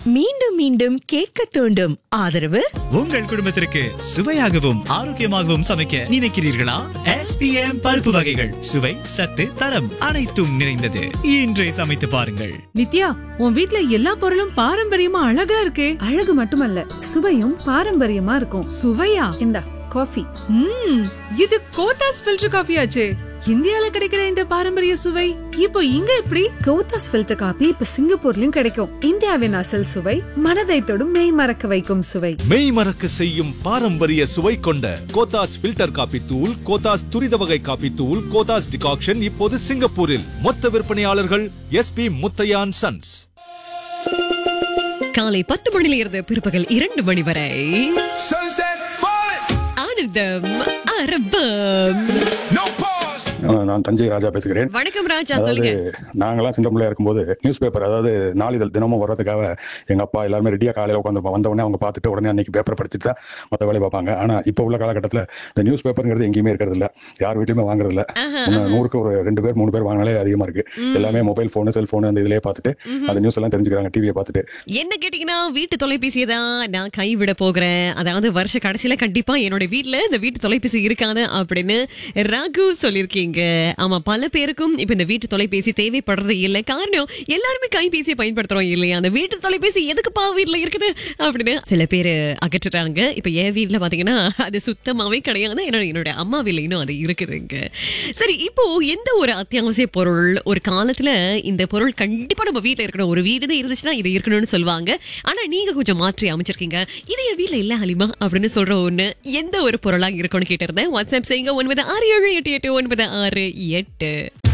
மீண்டும் மீண்டும் கேட்க தூண்டும் ஆதரவு உங்கள் குடும்பத்திற்கு சுவையாகவும் ஆரோக்கியமாகவும் சமைக்க நினைக்கிறீர்களா எஸ்பிஎம் பருப்பு வகைகள் சுவை சத்து தரம் அனைத்தும் நிறைந்தது இன்றே சமைத்து பாருங்கள் நித்யா உன் வீட்ல எல்லா பொருளும் பாரம்பரியமா அழகா இருக்கே அழகு மட்டுமல்ல சுவையும் பாரம்பரியமா இருக்கும் சுவையா இந்தா காஃபி ம் இது கோத்தாஸ் ஃபில்டர் காஃபி ஆச்சே இந்தியால கிடைக்கிற இந்த பாரம்பரிய சுவை இப்போ இங்க எப்படி கோத்தாஸ் ஃபில்டர் காபி இப்ப சிங்கப்பூர்லயும் கிடைக்கும் இந்தியாவின் அசல் சுவை மனதை தொடும் மெய் மறக்க வைக்கும் சுவை மெய் மறக்க செய்யும் பாரம்பரிய சுவை கொண்ட கோத்தாஸ் ஃபில்டர் காபி தூள் கோத்தாஸ் துரித வகை காபி தூள் கோத்தாஸ் டிகாக்ஷன் இப்போது சிங்கப்பூரில் மொத்த விற்பனையாளர்கள் எஸ்பி முத்தையான் சன்ஸ் காலை பத்து மணியில இருந்து பிற்பகல் இரண்டு மணி வரை Sunset falling, ஆனந்தம் அரபம் no pause. அஹ் நான் தஞ்சை ராஜா பேசுகிறேன் வணக்கம் ராஜா அதாவது சொல்லுங்க நாங்களாம் சின்ன பிள்ளையா இருக்கும்போது நியூஸ் பேப்பர் அதாவது நாளிதழ் தினமும் வர்றதுக்காக எங்க அப்பா எல்லாருமே ரெடியா காலையில உட்காந்து வந்த உடனே அவங்க பார்த்துட்டு உடனே அன்னைக்கு பேப்பர் படிச்சுட்டு தான் மற்ற வேலையை பார்ப்பாங்க ஆனா இப்போ உள்ள காலகட்டத்தில் இந்த நியூஸ் பேப்பர்ங்கிறது எங்கேயுமே இருக்கிறது இல்ல யார் வீட்லயுமே வாங்குறது இல்ல முன்ன நூறுக்கு ஒரு ரெண்டு பேர் மூணு பேர் வாங்கினாலே அதிகமா இருக்கு எல்லாமே மொபைல் போனு செல்போனு அந்த இதுலயே பார்த்துட்டு அந்த நியூஸ் எல்லாம் தெரிஞ்சுக்கிறாங்க டிவியை பார்த்துட்டு என்ன கேட்டீங்கன்னா வீட்டு தொலைபேசியை தான் நான் கைவிட போகிறேன் அதாவது வருஷ கடைசியில கண்டிப்பா என்னோட வீட்ல இந்த வீட்டு தொலைபேசி இருக்காது அப்படின்னு ராகு சொல்லியிருக்கீங்க ஆமா பல பேருக்கும் இப்ப இந்த வீட்டு தொலைபேசி தேவைப்படுறது இல்லை காரணம் எல்லாருமே கைபேசியை பயன்படுத்துறோம் இல்லையா அந்த வீட்டு தொலைபேசி எதுக்குப்பா வீட்ல இருக்குது அப்படின்னு சில பேர் அகற்றுறாங்க இப்ப என் வீட்ல பாத்தீங்கன்னா அது சுத்தமாவே கிடையாது என்னோட என்னோட அம்மா வீட்ல இன்னும் அது இருக்குதுங்க சரி இப்போ எந்த ஒரு அத்தியாவசிய பொருள் ஒரு காலத்துல இந்த பொருள் கண்டிப்பா நம்ம வீட்ல இருக்கணும் ஒரு வீடு இருந்துச்சுன்னா இது இருக்கணும்னு சொல்லுவாங்க ஆனா நீங்க கொஞ்சம் மாற்றி அமைச்சிருக்கீங்க இது என் வீட்ல இல்ல ஹலிமா அப்படின்னு சொல்ற ஒண்ணு எந்த ஒரு பொருளா இருக்கும்னு கேட்டிருந்தேன் வாட்ஸ்அப் செய்யுங்க ஒன்பது ஆறு ஏழு எட்டு எட்டு ஒன்பது ஆறு எட்டு